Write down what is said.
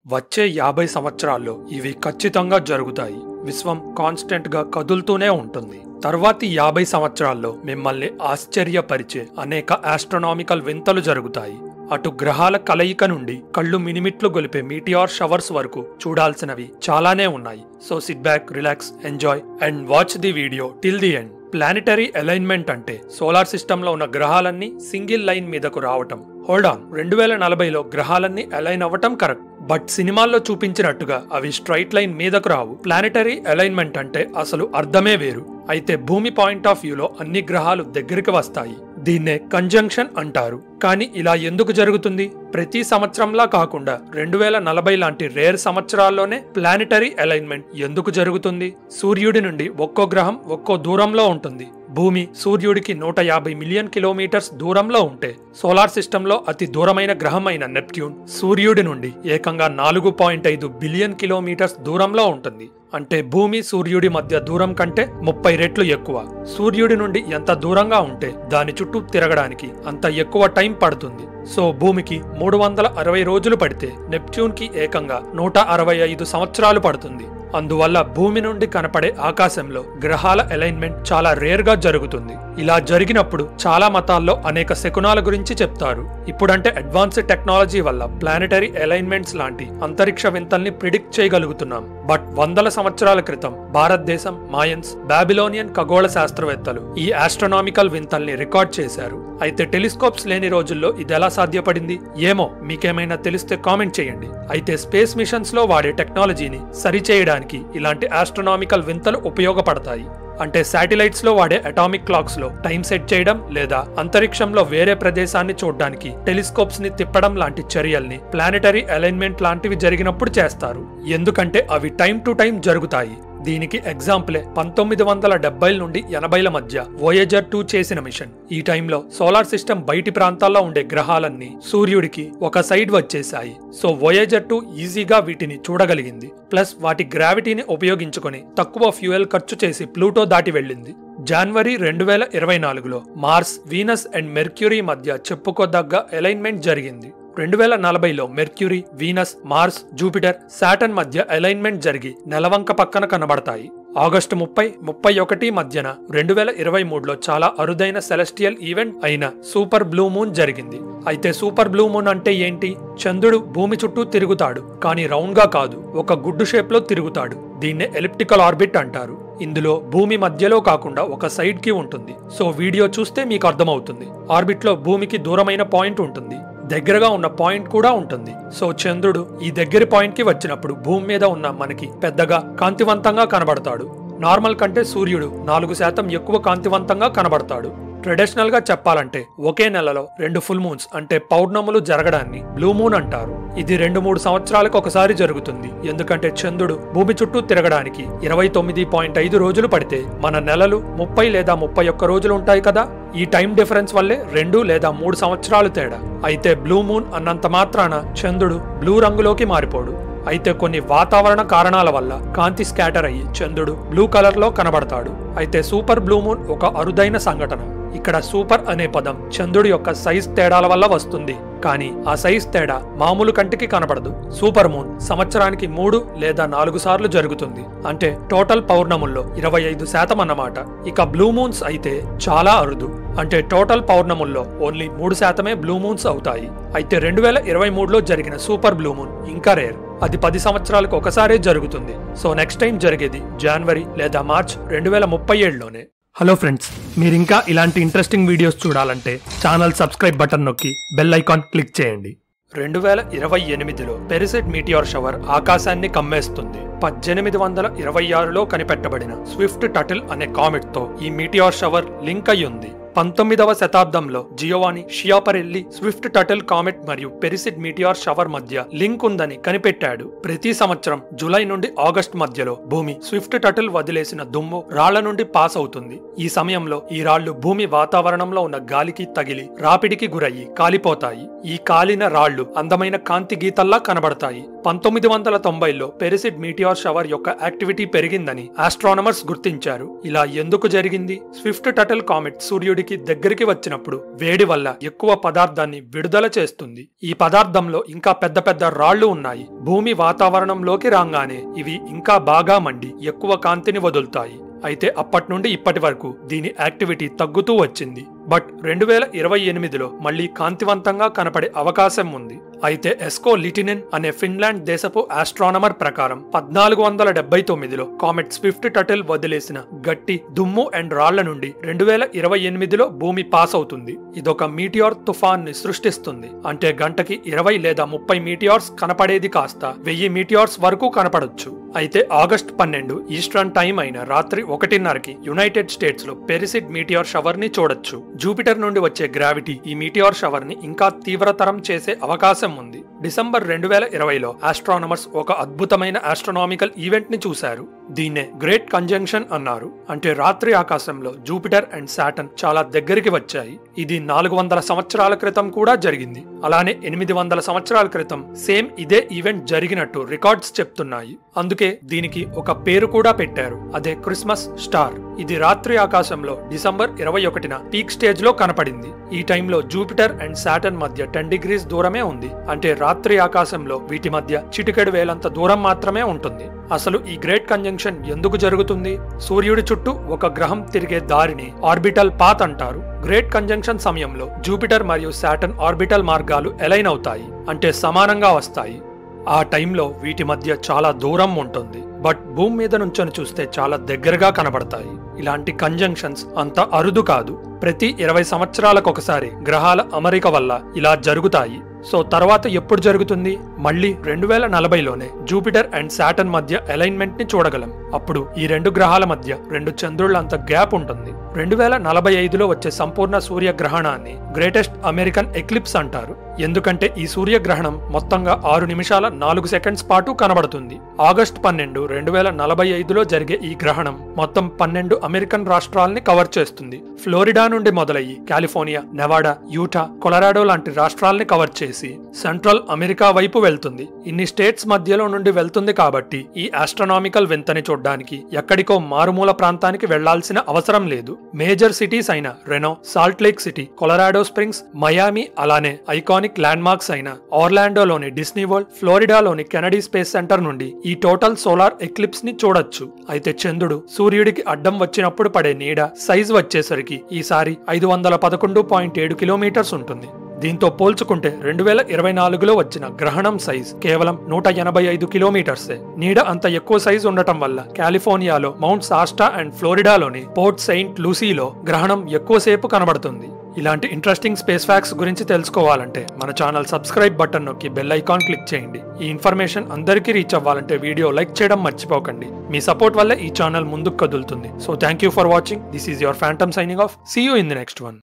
వచ్చే యాభై సంవత్సరాల్లో ఇవి ఖచ్చితంగా జరుగుతాయి విశ్వం కాన్స్టెంట్ గా కదులుతూనే ఉంటుంది తర్వాతి యాభై సంవత్సరాల్లో మిమ్మల్ని ఆశ్చర్యపరిచే అనేక ఆస్ట్రోనామికల్ వింతలు జరుగుతాయి అటు గ్రహాల కలయిక నుండి కళ్ళు మినిమిట్లు గొలిపే మీటియార్ షవర్స్ వరకు చూడాల్సినవి చాలానే ఉన్నాయి so sit back relax enjoy and watch the video till the end planetary alignment అంటే సోలార్ సిస్టంలో ఉన్న గ్రహాలన్నీ సింగిల్ లైన్ మీదకు రావటం హోల్డ్ ఆన్ రెండు వేల నలభైలో గ్రహాలన్నీ అలైన్ అవ్వటం కరెక్ట్ బట్ సినిమాల్లో చూపించినట్టుగా అవి స్ట్రైట్ లైన్ మీదకు రావు ప్లానెటరీ అలైన్మెంట్ అంటే అసలు అర్థమే వేరు అయితే భూమి పాయింట్ ఆఫ్ వ్యూలో అన్ని గ్రహాలు దగ్గరికి వస్తాయి దీన్నే కంజంక్షన్ అంటారు కానీ ఇలా ఎందుకు జరుగుతుంది ప్రతి సంవత్సరంలా కాకుండా రెండు వేల నలభై లాంటి రేర్ సంవత్సరాల్లోనే ప్లానెటరీ అలైన్మెంట్ ఎందుకు జరుగుతుంది సూర్యుడి నుండి ఒక్కో గ్రహం ఒక్కో దూరంలో ఉంటుంది భూమి సూర్యుడికి నూట యాభై మిలియన్ కిలోమీటర్స్ దూరంలో ఉంటే సోలార్ సిస్టంలో అతి దూరమైన గ్రహం అయిన నెప్ట్యూన్ సూర్యుడి నుండి ఏకంగా నాలుగు పాయింట్ ఐదు బిలియన్ కిలోమీటర్స్ దూరంలో ఉంటుంది అంటే భూమి సూర్యుడి మధ్య దూరం కంటే ముప్పై రెట్లు ఎక్కువ సూర్యుడి నుండి ఎంత దూరంగా ఉంటే దాని చుట్టూ తిరగడానికి అంత ఎక్కువ టైం పడుతుంది సో భూమికి మూడు వందల అరవై రోజులు పడితే నెప్ట్యూన్ కి ఏకంగా నూట అరవై ఐదు సంవత్సరాలు పడుతుంది అందువల్ల భూమి నుండి కనపడే ఆకాశంలో గ్రహాల అలైన్మెంట్ చాలా రేర్ గా జరుగుతుంది ఇలా జరిగినప్పుడు చాలా మతాల్లో అనేక శకునాల గురించి చెప్తారు ఇప్పుడంటే అడ్వాన్స్డ్ టెక్నాలజీ వల్ల ప్లానెటరీ అలైన్మెంట్స్ లాంటి అంతరిక్ష వింతల్ని ప్రిడిక్ట్ చేయగలుగుతున్నాం బట్ వందల సంవత్సరాల క్రితం భారతదేశం మాయన్స్ బాబిలోనియన్ ఖగోళ శాస్త్రవేత్తలు ఈ ఆస్ట్రోనామికల్ వింతల్ని రికార్డ్ చేశారు అయితే టెలిస్కోప్స్ లేని రోజుల్లో ఇది ఎలా సాధ్యపడింది ఏమో మీకేమైనా తెలిస్తే కామెంట్ చేయండి అయితే స్పేస్ మిషన్స్ లో వాడే టెక్నాలజీని సరిచేయడానికి ఇలాంటి ఆస్ట్రోనామికల్ వింతలు ఉపయోగపడతాయి అంటే శాటిలైట్స్ లో వాడే అటామిక్ క్లాక్స్ లో టైం సెట్ చేయడం లేదా అంతరిక్షంలో వేరే ప్రదేశాన్ని చూడడానికి టెలిస్కోప్స్ ని తిప్పడం లాంటి చర్యల్ని ప్లానెటరీ అలైన్మెంట్ లాంటివి జరిగినప్పుడు చేస్తారు ఎందుకంటే అవి టైం టు టైం జరుగుతాయి దీనికి ఎగ్జాంపులే పంతొమ్మిది వందల డెబ్బైల నుండి ఎనభైల మధ్య వోయేజర్ టూ చేసిన మిషన్ ఈ టైంలో సోలార్ సిస్టమ్ బయటి ప్రాంతాల్లో ఉండే గ్రహాలన్నీ సూర్యుడికి ఒక సైడ్ వచ్చేశాయి సో వోయేజర్ టూ ఈజీగా వీటిని చూడగలిగింది ప్లస్ వాటి గ్రావిటీని ఉపయోగించుకొని తక్కువ ఫ్యూయల్ ఖర్చు చేసి ప్లూటో దాటి వెళ్ళింది జనవరి రెండు వేల ఇరవై నాలుగులో మార్స్ వీనస్ అండ్ మెర్క్యూరీ మధ్య చెప్పుకోదగ్గ అలైన్మెంట్ జరిగింది రెండు వేల నలభైలో Mercury Venus Mars Jupiter Saturn మధ్య అలైన్మెంట్ జరిగి నెలవంక పక్కన కనబడతాయి ఆగస్టు ముప్పై ముప్పై ఒకటి మధ్యన రెండు వేల ఇరవై మూడులో చాలా అరుదైన సెలెస్టియల్ ఈవెంట్ అయిన సూపర్ బ్లూ మూన్ జరిగింది అయితే సూపర్ బ్లూ మూన్ అంటే ఏంటి చంద్రుడు భూమి చుట్టూ తిరుగుతాడు కానీ రౌండ్ గా కాదు ఒక గుడ్డు షేప్ లో తిరుగుతాడు దీన్నే ఎలిప్టికల్ ఆర్బిట్ అంటారు ఇందులో భూమి మధ్యలో కాకుండా ఒక సైడ్ కి ఉంటుంది సో వీడియో చూస్తే మీకు అర్థమవుతుంది ఆర్బిట్ లో భూమికి దూరమైన పాయింట్ ఉంటుంది దగ్గరగా ఉన్న పాయింట్ కూడా ఉంటుంది సో చంద్రుడు ఈ దగ్గరి పాయింట్ కి వచ్చినప్పుడు భూమి మీద ఉన్న మనకి పెద్దగా కాంతివంతంగా కనబడతాడు నార్మల్ కంటే సూర్యుడు నాలుగు శాతం ఎక్కువ కాంతివంతంగా కనబడతాడు ట్రెడిషనల్ గా చెప్పాలంటే ఒకే నెలలో రెండు ఫుల్ మూన్స్ అంటే పౌర్ణములు జరగడాన్ని బ్లూ మూన్ అంటారు ఇది రెండు మూడు సంవత్సరాలకు ఒకసారి జరుగుతుంది ఎందుకంటే చంద్రుడు భూమి చుట్టూ తిరగడానికి ఇరవై తొమ్మిది పాయింట్ ఐదు రోజులు పడితే మన నెలలు ముప్పై లేదా ముప్పై ఒక్క రోజులు ఉంటాయి కదా ఈ టైం డిఫరెన్స్ వల్లే రెండు లేదా మూడు సంవత్సరాలు తేడా అయితే బ్లూ మూన్ అన్నంత మాత్రాన చంద్రుడు బ్లూ రంగులోకి మారిపోడు అయితే కొన్ని వాతావరణ కారణాల వల్ల కాంతి స్కాటర్ అయ్యి చంద్రుడు బ్లూ కలర్ లో కనబడతాడు అయితే సూపర్ బ్లూ మూన్ ఒక అరుదైన సంఘటన ఇక్కడ సూపర్ అనే పదం చంద్రుడి యొక్క సైజ్ తేడాల వల్ల వస్తుంది కానీ ఆ సైజ్ తేడా మామూలు కంటికి కనబడదు సూపర్ మూన్ సంవత్సరానికి మూడు లేదా నాలుగు సార్లు జరుగుతుంది అంటే టోటల్ పౌర్ణముల్లో ఇరవై ఐదు శాతం అన్నమాట ఇక బ్లూ మూన్స్ అయితే చాలా అరుదు అంటే టోటల్ పౌర్ణముల్లో ఓన్లీ మూడు శాతమే బ్లూ మూన్స్ అవుతాయి అయితే రెండు వేల ఇరవై మూడులో జరిగిన సూపర్ బ్లూ మూన్ ఇంకా రేర్ అది పది సంవత్సరాలకు ఒకసారే జరుగుతుంది సో నెక్స్ట్ టైం జరిగేది జనవరి లేదా మార్చ్ రెండు వేల ముప్పై ఏడులోనే హలో ఫ్రెండ్స్ మీరు ఇంకా ఇలాంటి ఇంట్రెస్టింగ్ వీడియోస్ చూడాలంటే ఛానల్ సబ్స్క్రైబ్ బటన్ నొక్కి బెల్ ఐకాన్ క్లిక్ చేయండి రెండు వేల ఇరవై ఎనిమిదిలో పెరిసెట్ మీటియార్ షవర్ ఆకాశాన్ని కమ్మేస్తుంది పద్దెనిమిది వందల ఇరవై ఆరులో కనిపెట్టబడిన స్విఫ్ట్ టటిల్ అనే కామెట్ తో ఈ మీటియార్ షవర్ లింక్ అయి ఉంది పంతొమ్మిదవ శతాబ్దంలో జియోవాని షియాపరెల్లి స్విఫ్ట్ టటిల్ కామెట్ మరియు పెరిసిడ్ మీటియార్ షవర్ మధ్య లింక్ ఉందని కనిపెట్టాడు ప్రతి సంవత్సరం జూలై నుండి ఆగస్ట్ మధ్యలో భూమి స్విఫ్ట్ టటిల్ వదిలేసిన దుమ్ము రాళ్ల నుండి పాస్ అవుతుంది ఈ సమయంలో ఈ రాళ్లు భూమి వాతావరణంలో ఉన్న గాలికి తగిలి రాపిడికి గురయ్యి కాలిపోతాయి ఈ కాలిన రాళ్లు అందమైన కాంతి గీతల్లా కనబడతాయి పంతొమ్మిది వందల తొంభైలో పెరిసిడ్ మీటియార్ షవర్ యొక్క యాక్టివిటీ పెరిగిందని ఆస్ట్రానమర్స్ గుర్తించారు ఇలా ఎందుకు జరిగింది స్విఫ్ట్ టటిల్ కామెట్ సూర్యుడి సూర్యుడికి దగ్గరికి వచ్చినప్పుడు వేడి వల్ల ఎక్కువ పదార్థాన్ని విడుదల చేస్తుంది ఈ పదార్థంలో ఇంకా పెద్ద పెద్ద రాళ్లు ఉన్నాయి భూమి వాతావరణంలోకి రాగానే ఇవి ఇంకా బాగా మండి ఎక్కువ కాంతిని వదులుతాయి అయితే అప్పటి నుండి ఇప్పటి వరకు దీని యాక్టివిటీ తగ్గుతూ వచ్చింది బట్ రెండు వేల ఇరవై ఎనిమిదిలో మళ్ళీ కాంతివంతంగా కనపడే అవకాశం ఉంది అయితే ఎస్కో లిటినిన్ అనే ఫిన్లాండ్ దేశపు ఆస్ట్రానమర్ ప్రకారం పద్నాలుగు వందల డెబ్బై తొమ్మిదిలో కామెట్ స్విఫ్ట్ టటిల్ వదిలేసిన గట్టి దుమ్ము అండ్ రాళ్ల నుండి రెండు వేల ఇరవై ఎనిమిదిలో భూమి పాస్ అవుతుంది ఇదొక మీటియార్ తుఫాన్ ని సృష్టిస్తుంది అంటే గంటకి ఇరవై లేదా ముప్పై మీటియార్స్ కనపడేది కాస్త వెయ్యి మీటియార్స్ వరకు కనపడొచ్చు అయితే ఆగస్ట్ పన్నెండు ఈస్టర్న్ టైం అయిన రాత్రి ఒకటిన్నరకి యునైటెడ్ స్టేట్స్ లో పెరిసిడ్ మీటియార్ షవర్ ని చూడొచ్చు జూపిటర్ నుండి వచ్చే గ్రావిటీ ఈ మీటియార్ షవర్ ని ఇంకా తీవ్రతరం చేసే అవకాశం ఉంది డిసెంబర్ రెండు వేల ఇరవైలో ఆస్ట్రానమర్స్ ఒక అద్భుతమైన ఆస్ట్రోనామికల్ ఈవెంట్ ని చూశారు దీన్నే గ్రేట్ కంజంక్షన్ అన్నారు అంటే రాత్రి ఆకాశంలో జూపిటర్ అండ్ సాటన్ చాలా దగ్గరికి వచ్చాయి ఇది నాలుగు వందల సంవత్సరాల క్రితం కూడా జరిగింది అలానే ఎనిమిది వందల సంవత్సరాల క్రితం సేమ్ ఇదే ఈవెంట్ జరిగినట్టు రికార్డ్స్ చెప్తున్నాయి అందుకే దీనికి ఒక పేరు కూడా పెట్టారు అదే క్రిస్మస్ స్టార్ ఇది రాత్రి ఆకాశంలో డిసెంబర్ ఇరవై ఒకటిన పీక్ స్టేజ్ లో కనపడింది ఈ టైంలో జూపిటర్ అండ్ సాటన్ మధ్య టెన్ డిగ్రీస్ దూరమే ఉంది అంటే రాత్రి ఆకాశంలో వీటి మధ్య చిటికెడు వేలంత దూరం మాత్రమే ఉంటుంది అసలు ఈ గ్రేట్ కంజంక్షన్ ఎందుకు జరుగుతుంది సూర్యుడి చుట్టూ ఒక గ్రహం తిరిగే దారిని ఆర్బిటల్ పాత్ అంటారు గ్రేట్ కంజంక్షన్ సమయంలో జూపిటర్ మరియు సాటన్ ఆర్బిటల్ మార్గాలు ఎలైన్ అవుతాయి అంటే సమానంగా వస్తాయి ఆ టైంలో వీటి మధ్య చాలా దూరం ఉంటుంది బట్ భూమి మీద నుంచొని చూస్తే చాలా దగ్గరగా కనబడతాయి ఇలాంటి కంజంక్షన్స్ అంత అరుదు కాదు ప్రతి ఇరవై సంవత్సరాలకు ఒకసారి గ్రహాల అమరిక వల్ల ఇలా జరుగుతాయి సో తర్వాత ఎప్పుడు జరుగుతుంది మళ్ళీ రెండు వేల నలభైలోనే జూపిటర్ అండ్ సాటన్ మధ్య అలైన్మెంట్ ని చూడగలం అప్పుడు ఈ రెండు గ్రహాల మధ్య రెండు చంద్రుళ్ళంత గ్యాప్ ఉంటుంది రెండు వేల నలభై ఐదులో వచ్చే సంపూర్ణ సూర్యగ్రహణాన్ని గ్రేటెస్ట్ అమెరికన్ ఎక్లిప్స్ అంటారు ఎందుకంటే ఈ సూర్యగ్రహణం మొత్తంగా ఆరు నిమిషాల నాలుగు సెకండ్స్ పాటు కనబడుతుంది ఆగస్ట్ పన్నెండు రెండు వేల నలభై ఐదులో జరిగే ఈ గ్రహణం మొత్తం పన్నెండు అమెరికన్ రాష్ట్రాల్ని కవర్ చేస్తుంది ఫ్లోరిడా నుండి మొదలయ్యి కాలిఫోర్నియా నెవాడా యూటా కొలరాడో లాంటి రాష్ట్రాల్ని కవర్ చేసి సెంట్రల్ అమెరికా వైపు వెళ్తుంది ఇన్ని స్టేట్స్ మధ్యలో నుండి వెళ్తుంది కాబట్టి ఈ ఆస్ట్రనామికల్ వింతని చూడ్డానికి ఎక్కడికో మారుమూల ప్రాంతానికి వెళ్లాల్సిన అవసరం లేదు మేజర్ సిటీస్ అయిన Reno Salt Lake City Colorado Springs Miami అలానే ఐకానిక్ ల్యాండ్ మార్క్స్ అయిన ఆర్లాండోలోని డిస్నీ వరల్డ్ ఫ్లోరిడాలోని కెనడీ స్పేస్ సెంటర్ నుండి ఈ టోటల్ సోలార్ ఎక్లిప్స్ ని చూడొచ్చు అయితే చంద్రుడు సూర్యుడికి అడ్డం వచ్చినప్పుడు పడే నీడ సైజ్ వచ్చేసరికి ఈసారి ఐదు వందల పదకొండు పాయింట్ ఏడు కిలోమీటర్స్ ఉంటుంది దీంతో పోల్చుకుంటే రెండు వేల ఇరవై నాలుగులో వచ్చిన గ్రహణం సైజ్ కేవలం నూట ఎనభై ఐదు కిలోమీటర్సే నీడ అంత ఎక్కువ సైజ్ ఉండటం వల్ల కాలిఫోర్నియాలో మౌంట్ సాస్టా అండ్ ఫ్లోరిడాలోని పోర్ట్ సెయింట్ లూసీలో గ్రహణం ఎక్కువసేపు కనబడుతుంది ఇలాంటి ఇంట్రెస్టింగ్ స్పేస్ ఫ్యాక్స్ గురించి తెలుసుకోవాలంటే మన ఛానల్ సబ్స్క్రైబ్ బటన్ నొక్కి బెల్ ఐకాన్ క్లిక్ చేయండి ఈ ఇన్ఫర్మేషన్ అందరికీ రీచ్ అవ్వాలంటే వీడియో లైక్ చేయడం మర్చిపోకండి మీ సపోర్ట్ వల్ల ఈ ఛానల్ ముందుకు కదులుతుంది so thank you for watching this is your phantom signing off see you in the next one